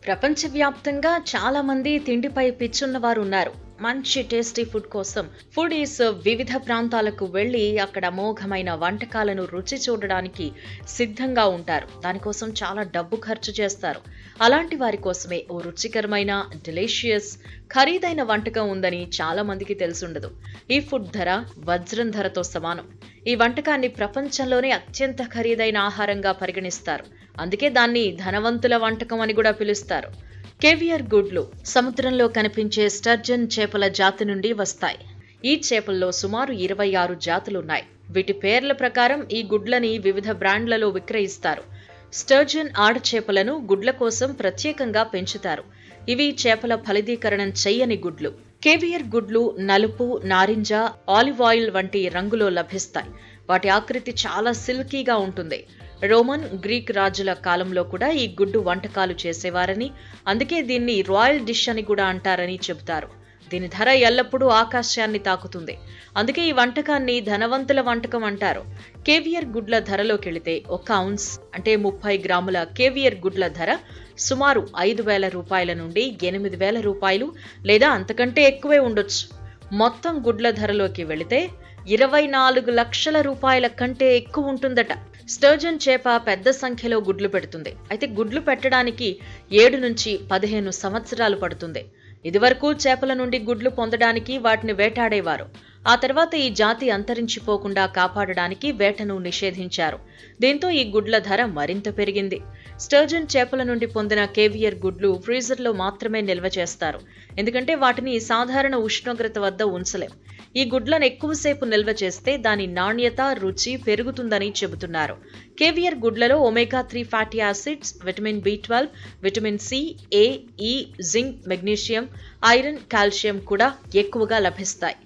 ప్రపంచవ్యాప్తంగా చాలా మంది తిండిపై పిచ్చున్న వారు ఉన్నారు మంచి టేస్టీ ఫుడ్ కోసం ఫుడీస్ వివిధ ప్రాంతాలకు వెళ్లి అక్కడ అమోఘమైన వంటకాలను రుచి చూడడానికి సిద్ధంగా ఉంటారు దానికోసం చాలా డబ్బు ఖర్చు చేస్తారు అలాంటి వారి కోసమే ఓ రుచికరమైన డెలిషియస్ ఖరీదైన వంటకం ఉందని చాలా మందికి తెలుసుండదు ఈ ఫుడ్ ధర వజ్రం ధరతో సమానం ఈ వంటకాన్ని ప్రపంచంలోనే అత్యంత ఖరీదైన ఆహారంగా పరిగణిస్తారు అందుకే దాన్ని ధనవంతుల వంటకం అని కూడా పిలుస్తారు కేవియర్ గుడ్లు సముద్రంలో కనిపించే స్టర్జన్ చేపల జాతి నుండి వస్తాయి ఈ చేపల్లో సుమారు ఇరవై ఆరు జాతులున్నాయి వీటి పేర్ల ప్రకారం ఈ గుడ్లని వివిధ బ్రాండ్లలో విక్రయిస్తారు స్టర్జన్ ఆడ చేపలను గుడ్ల కోసం ప్రత్యేకంగా పెంచుతారు ఇవి చేపల ఫలదీకరణం చెయ్యని గుడ్లు కేవియర్ గుడ్లు నలుపు నారింజ ఆలివ్ ఆయిల్ వంటి రంగులో లభిస్తాయి వాటి ఆకృతి చాలా సిల్కీగా ఉంటుంది రోమన్ గ్రీక్ రాజుల కాలంలో కూడా ఈ గుడ్డు వంటకాలు చేసేవారని అందుకే దీన్ని రాయల్ డిష్ అని కూడా అంటారని చెబుతారు దీని ధర ఎల్లప్పుడూ ఆకాశాన్ని తాకుతుంది అందుకే ఈ వంటకాన్ని ధనవంతుల వంటకం అంటారు కేవియర్ గుడ్ల ధరలోకెళితే ఒక ఔన్స్ అంటే ముప్పై గ్రాముల కేవియర్ గుడ్ల ధర సుమారు ఐదు వేల రూపాయల నుండి ఎనిమిది వేల రూపాయలు లేదా అంతకంటే ఎక్కువే ఉండొచ్చు మొత్తం గుడ్ల ధరలోకి వెళితే ఇరవై నాలుగు లక్షల రూపాయల కంటే ఎక్కువ ఉంటుందట స్టర్జన్ చేప పెద్ద సంఖ్యలో గుడ్లు పెడుతుంది అయితే గుడ్లు పెట్టడానికి ఏడు నుంచి పదిహేను సంవత్సరాలు పడుతుంది ఇదివరకు చేపల నుండి గుడ్లు పొందడానికి వాటిని వేటాడేవారు ఆ తర్వాత ఈ జాతి అంతరించిపోకుండా కాపాడడానికి వేటను నిషేధించారు దీంతో ఈ గుడ్ల ధర మరింత పెరిగింది స్టర్జన్ చేపల నుండి పొందిన కేవియర్ గుడ్లు ఫ్రీజర్లో మాత్రమే నిల్వ చేస్తారు ఎందుకంటే వాటిని సాధారణ ఉష్ణోగ్రత వద్ద ఉంచలేం ఈ గుడ్లను ఎక్కువసేపు నిల్వ చేస్తే దాని నాణ్యత రుచి పెరుగుతుందని చెబుతున్నారు కేవియర్ గుడ్లలో omega three fatty acids vitamin B twelve vitamin C A E zinc magnesium iron calcium కూడా ఎక్కువగా లభిస్తాయి